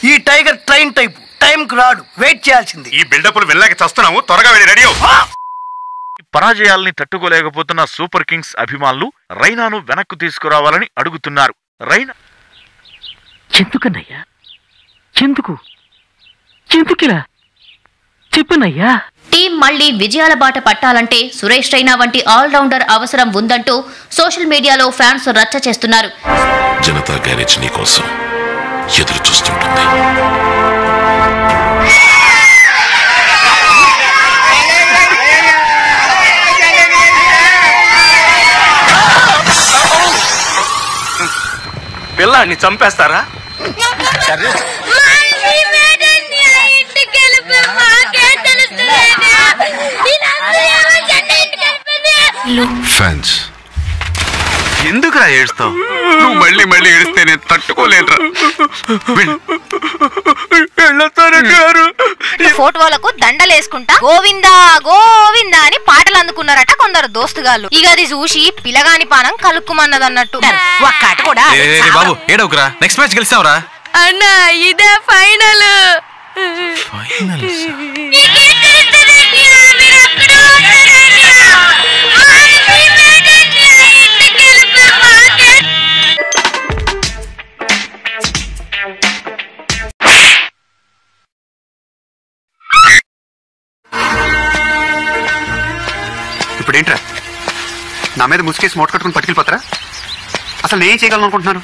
ఈ tiger train type టైంకి రాడు వెయిట్ చేయాల్సింది ఈ బిల్డప్లు వెళ్ళాక చస్తున్నాము త్వరగా వెళ్ళి రెడీ అవ్వు. పరాజయాల్ని తట్టుకోలేకపోతున్న సూపర్ కింగ్స్ అభిమానులు రైనాను వెనక్కు తీసుకురావాలని అడుగుతున్నారు రైనా ఎందుకన్నయ్యా ఎందుకు ఎందుకిలా చెప్పనయ్యా టీం మళ్లీ విజయాల బాట పట్టాలంటే సురేష్ రైనా వంటి ఆల్రౌండర్ అవసరం ఉందంటూ సోషల్ మీడియాలో ఫ్యాన్స్ రచ్చ చేస్తున్నారు జనతా గ్యారేజ్ నీ కోసం ఎదురు చూస్తుంటుంది పిల్లాన్ని చంపేస్తారా ఫ్యాన్స్ ఎందుకురా ఏడుస్తావు నువ్వు మళ్ళీ మళ్ళీ ఏడిస్తే నేను తట్టుకోలేనురా వెళ్ళొస్తానంటారు ఫోటోలకు దండలేసుకుంటా గోవిందా గోవిందా అని పాటలు అందుకున్నారట కొందరు దోస్తుగాళ్ళు ఇక అది చూసి పిలగాని పానం కలుక్కుమన్నదన్నట్టు ఒక్కట కూడా బాబు ఏడవకురా నెక్స్ట్ మ్యాచ్ గెలిచావురా అన్నా ఇదే ఫైనల్ ఇప్పుడు ఏంట్రా నా మీద ముసుకేసి మూట కట్టుకుని పట్టుకెళ్ళిపోతారా అసలు నేనేం చేయగలను అనుకుంటున్నారు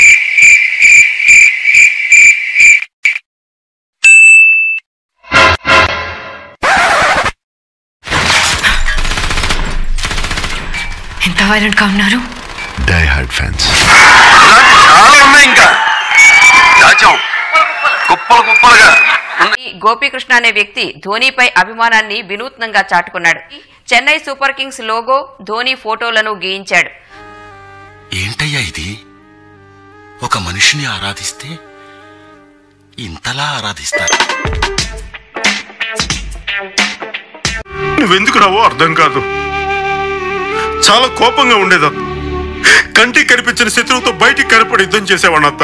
ఎంత వైలెంట్ గా ఉన్నారు డై హార్డ్ ఫ్యాన్స్ చాలా ఉన్నాయి ఇంకా దాచాం కుప్పలు కుప్పలుగా ఈ గోపీకృష్ణ అనే వ్యక్తి ధోనీపై అభిమానాన్ని వినూత్నంగా చాటుకున్నాడు Chennai super kings logo Dhoni ఫోటోలను గీయించాడు ఏంటయ్యా ఇది ఒక మనిషిని ఆరాధిస్తే ఇంతలా ఆరాధిస్తారు నువ్వెందుకు రావో అర్థం కాదు చాలా కోపంగా ఉండేది అత్త కంటికి కనిపించిన శత్రువుతో బయటికి కనపడి యుద్ధం చేసేవాడిని అత్త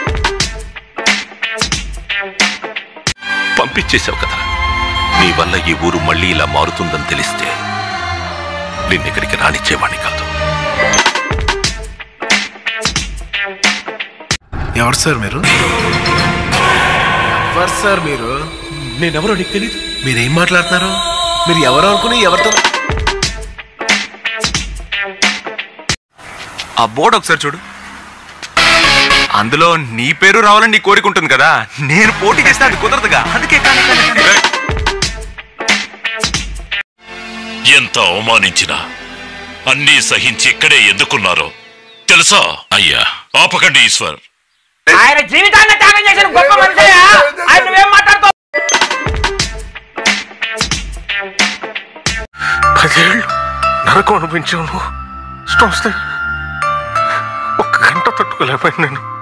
పంపించేశావు కదా నీ వల్ల ఈ ఊరు మళ్ళీ ఇలా మారుతుందని తెలిస్తే నిన్నెక్కడికి రానిచ్చేవాణ్ణి కాదు ఎవరు సార్ మీరు ఎవరు సార్ మీరు నేనెవరో నీకు తెలియదు మీరేం మాట్లాడుతున్నారు మీరు ఎవరు అనుకుని ఎవరితో ఆ బోర్డు ఒకసారి చూడు అందులో నీ పేరు రావాలని నీ కోరిక ఉంటుంది కదా నేను పోటీ చేస్తే అది కుదరదుగా అందుకే కానీ, కానీ, కానీ. ఎంత అవమానించినా అన్నీ సహించి ఇక్కడే ఎందుకున్నారో తెలుసా అయ్యా ఆపకండి ఈశ్వర్ ఆయన జీవితాన్ని త్యాగం చేసిన గొప్ప మనిషి ఆయన నువ్వేం మాట్లాడుతావు పదేళ్ళు నరకం అనిపించావు నువ్వు ఇష్టం వస్తే ఒక్క గంట తట్టుకోలేకపోయింది నేను